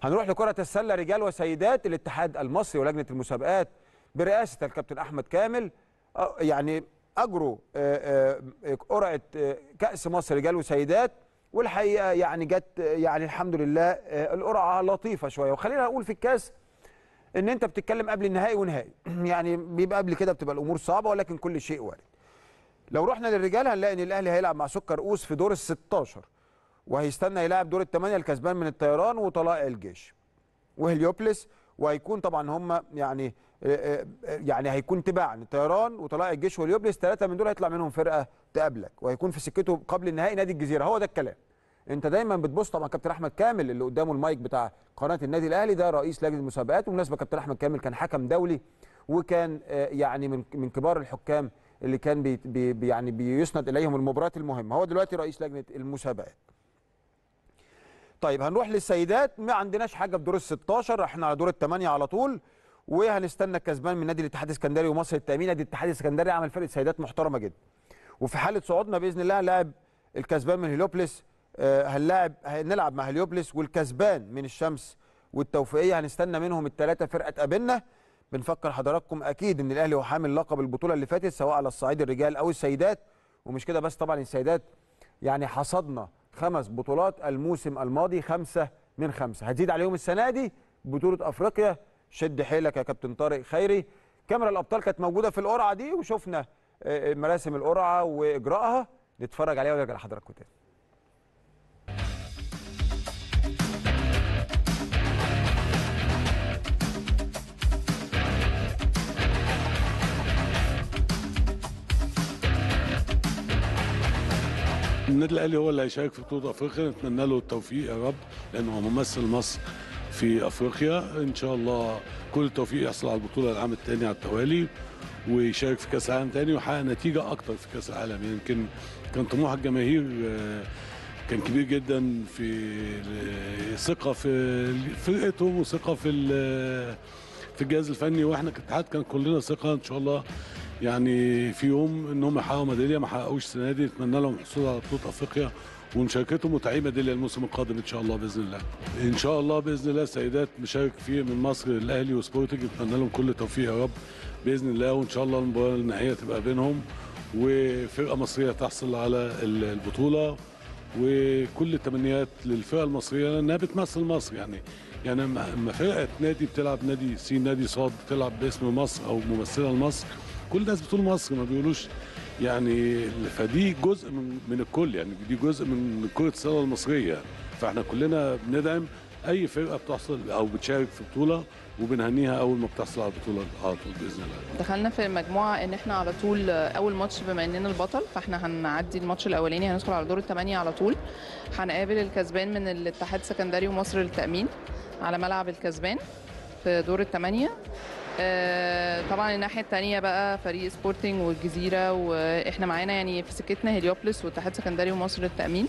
هنروح لكرة السلة رجال وسيدات الاتحاد المصري ولجنة المسابقات برئاسة الكابتن أحمد كامل آه، يعني أجروا آه، آه، قرعة آه، كأس مصر رجال وسيدات والحقيقة يعني جت آه، يعني الحمد لله آه، القرعة لطيفة شوية وخلينا أقول في الكاس ان انت بتتكلم قبل النهائي ونهائي يعني بيبقى قبل كده بتبقى الامور صعبه ولكن كل شيء وارد لو رحنا للرجال هنلاقي ان الاهلي هيلعب مع سكر اوس في دور ال 16 وهيستنى يلعب دور الثمانيه الكسبان من الطيران وطلائع الجيش وهليوبلس وهيكون طبعا هم يعني آه، آه، يعني هيكون تباعا الطيران وطلائع الجيش وهليوبلس ثلاثه من دول هيطلع منهم فرقه تقابلك وهيكون في سكته قبل النهائي نادي الجزيره هو ده الكلام انت دايما بتبص طبعا كابتن احمد كامل اللي قدامه المايك بتاع قناه النادي الاهلي ده رئيس لجنه المسابقات وبالمناسبه كابتن احمد كامل كان حكم دولي وكان آه، يعني من من كبار الحكام اللي كان بي بي بي- يعني بيسند اليهم المباريات المهمه هو دلوقتي رئيس لجنه المسابقات طيب هنروح للسيدات ما عندناش حاجه في دور ال 16 احنا على دور الثمانيه على طول وهنستنى الكسبان من نادي الاتحاد السكندري ومصر التامين نادي الاتحاد السكندري عمل فرقه سيدات محترمه جدا وفي حاله صعودنا باذن الله هنلاعب الكسبان من هليوبلس آه، هنلاعب هنلعب مع هليوبلس والكسبان من الشمس والتوفيقيه هنستنى منهم الثلاثه فرقه تقابلنا بنفكر حضراتكم اكيد ان الاهلي هو حامل لقب البطوله اللي فاتت سواء على الصعيد الرجال او السيدات ومش كده بس طبعا السيدات يعني حصدنا خمس بطولات الموسم الماضي خمسه من خمسه هتزيد عليهم السنه دي بطوله افريقيا شد حيلك يا كابتن طارق خيري كاميرا الابطال كانت موجوده في القرعه دي وشفنا آه، مراسم القرعه واجراءها نتفرج عليها ونرجع لحضراتكم تاني النادي الاهلي هو اللي هيشارك في بطوله افريقيا نتمنى له التوفيق يا رب لانه هو ممثل مصر في افريقيا ان شاء الله كل التوفيق يحصل على البطوله العام الثاني على التوالي ويشارك في كاس العالم تاني ويحقق نتيجه اكتر في كاس العالم يمكن كان طموح الجماهير آه، كان كبير جدا في ال- ثقه في فرقتهم وثقه في ال- في الجهاز الفني واحنا كاتحاد كان كلنا ثقه ان شاء الله يعني في يوم انهم يحققوا ميداليه ما حققوش السنه دي نتمنى لهم الحصول على بطوله افريقيا ومشاركتهم وتعيين ميداليه الموسم القادم ان شاء الله باذن الله. ان شاء الله باذن الله السيدات مشارك فيه من مصر الاهلي وسبورتنج نتمنى لهم كل التوفيق يا رب باذن الله وان شاء الله المباراه النهائيه تبقى بينهم وفرقه مصريه تحصل على ال- البطوله وكل التمنيات للفرقه المصريه لانها بتمثل مصر يعني يعني لما لما فرقه نادي بتلعب نادي سي نادي صاد بتلعب باسم مصر او ممثله لمصر كل الناس بتقول مصر ما بيقولوش يعني فدي جزء من من الكل يعني دي جزء من كره السله المصريه فاحنا كلنا بندعم اي فرقه بتحصل او بتشارك في بطوله وبنهنيها اول ما بتحصل على البطوله على طول باذن الله دخلنا في مجموعه ان احنا على طول اول ماتش بما اننا البطل فاحنا هنعدي الماتش الاولاني هندخل على دور الثمانيه على طول هنقابل الكسبان من الاتحاد السكندري ومصر للتامين على ملعب الكسبان في دور الثمانيه آه، طبعا الناحيه الثانيه بقى فريق سبورتنج والجزيره واحنا معانا يعني في سكتنا هليوبلس والاتحاد السكندري ومصر للتامين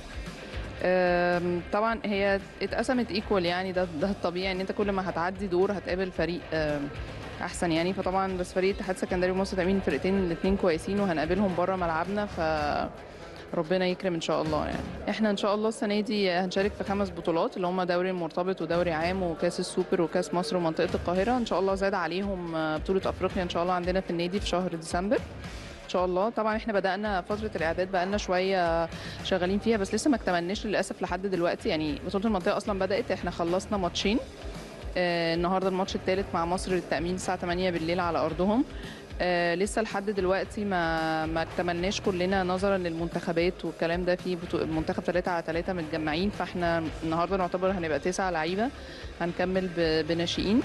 آم، طبعا هي اتقسمت ايكوال يعني ده ده الطبيعي ان انت كل ما هتعدي دور هتقابل فريق آم، احسن يعني فطبعا بس فريق اتحاد سكندري ومصر تامين الفرقتين الاثنين كويسين وهنقابلهم بره ملعبنا ف ربنا يكرم ان شاء الله يعني احنا ان شاء الله السنه دي هنشارك في خمس بطولات اللي هم دوري المرتبط ودوري عام وكاس السوبر وكاس مصر ومنطقه القاهره ان شاء الله زاد عليهم آه، بطوله افريقيا ان شاء الله عندنا في النادي في شهر ديسمبر ان شاء الله طبعا احنا بدانا فتره الاعداد بقالنا شويه شغالين فيها بس لسه ما اكتملناش للاسف لحد دلوقتي يعني بطوله المنطقه اصلا بدات احنا خلصنا ماتشين آه، النهارده الماتش الثالث مع مصر للتامين الساعه 8 بالليل على ارضهم آه لسه لحد دلوقتي ما ما اكتملناش كلنا نظرا للمنتخبات والكلام ده في بطو... منتخب 3 على 3 متجمعين فاحنا النهارده نعتبر هنبقى تسعة لعيبه هنكمل ب... بناشئين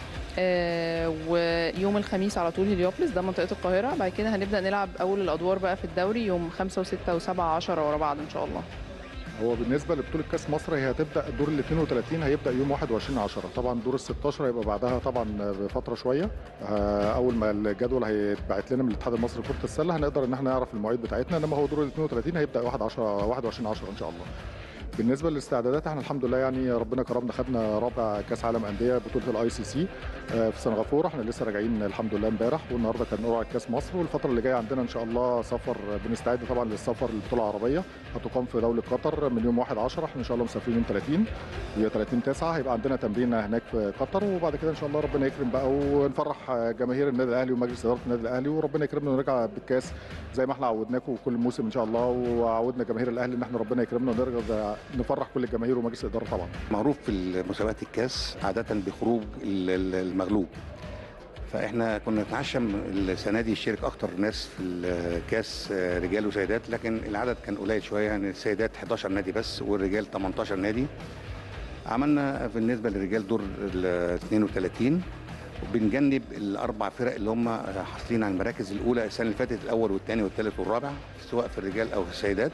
آه ويوم الخميس على طول هليوبلس ده منطقه القاهره بعد كده هنبدا نلعب اول الادوار بقى في الدوري يوم 5 و6 و7 10 ورا بعض ان شاء الله هو بالنسبه لبطوله كاس مصر هي هتبدا الدور ال 32 هيبدا يوم 21 10 طبعا دور ال 16 هيبقى بعدها طبعا بفتره شويه آه، اول ما الجدول هيتبعت لنا من الاتحاد المصري لكره السله هنقدر ان احنا نعرف المواعيد بتاعتنا انما هو دور ال 32 هيبدا 1 10 21 10 ان شاء الله بالنسبه للاستعدادات احنا الحمد لله يعني ربنا كرمنا خدنا رابع كاس عالم انديه بطوله الاي سي سي في سنغافوره احنا لسه راجعين الحمد لله امبارح والنهارده كان قرعه كاس مصر والفتره اللي جايه عندنا ان شاء الله سفر بنستعد طبعا للسفر للبطوله العربيه هتقام في دوله قطر من يوم 1 10 احنا ان شاء الله مسافرين يوم 30 هي 30 9 هيبقى عندنا تمرين هناك في قطر وبعد كده ان شاء الله ربنا يكرم بقى ونفرح جماهير النادي الاهلي ومجلس اداره النادي الاهلي وربنا يكرمنا ونرجع بالكاس زي ما احنا عودناكم كل موسم ان شاء الله وعودنا جماهير الاهلي ان احنا ربنا يكرمنا ونرجع نفرح كل الجماهير ومجلس الاداره طبعا معروف في مسابقات الكاس عاده بخروج ال- ال- المغلوب فاحنا كنا نتعشم السنه دي يشارك اكتر ناس في الكاس رجال وسيدات لكن العدد كان قليل شويه يعني السيدات 11 نادي بس والرجال 18 نادي عملنا بالنسبه للرجال دور ال 32 وبنجنب الاربع فرق اللي هم حاصلين على المراكز الاولى السنه اللي فاتت الاول والثاني والثالث والرابع سواء في الرجال او في السيدات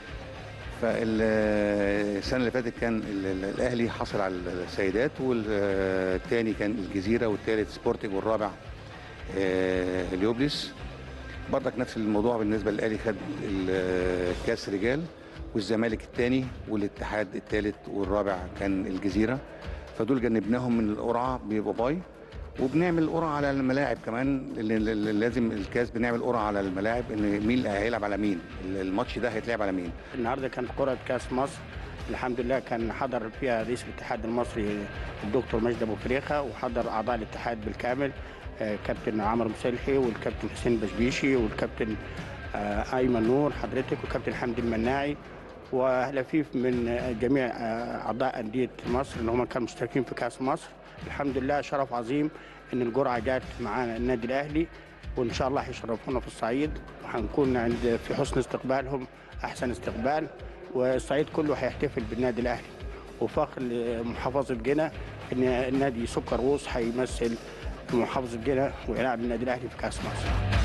فالسنه اللي فاتت كان ال- ال- الاهلي حصل على السيدات والثاني كان الجزيره والثالث سبورتنج والرابع آه، اليوبلس برضك نفس الموضوع بالنسبه للاهلي خد الكاس رجال والزمالك الثاني والاتحاد الثالث والرابع كان الجزيره فدول جنبناهم من القرعه بيبقى باي وبنعمل قرعه على الملاعب كمان اللي- اللي لازم الكاس بنعمل قرعه على الملاعب ان مين اللي هيلعب على مين الماتش ده هيتلعب على مين النهارده كانت قرعه كاس مصر الحمد لله كان حضر فيها رئيس الاتحاد المصري الدكتور مجدي ابو فريخه وحضر اعضاء الاتحاد بالكامل آه، كابتن عمرو مسلحي والكابتن حسين بشبيشي والكابتن آه، ايمن نور حضرتك والكابتن حمدي المناعي ولفيف من آه، جميع آه، اعضاء انديه مصر اللي هم كانوا مشتركين في كاس مصر الحمد لله شرف عظيم ان الجرعه جات معانا النادي الاهلي وان شاء الله هيشرفونا في الصعيد وهنكون عند في حسن استقبالهم احسن استقبال والصعيد كله هيحتفل بالنادي الاهلي وفخر لمحافظه جنة ان النادي سكر ووس هيمثل محافظه جنة ويلعب النادي الاهلي في كاس مصر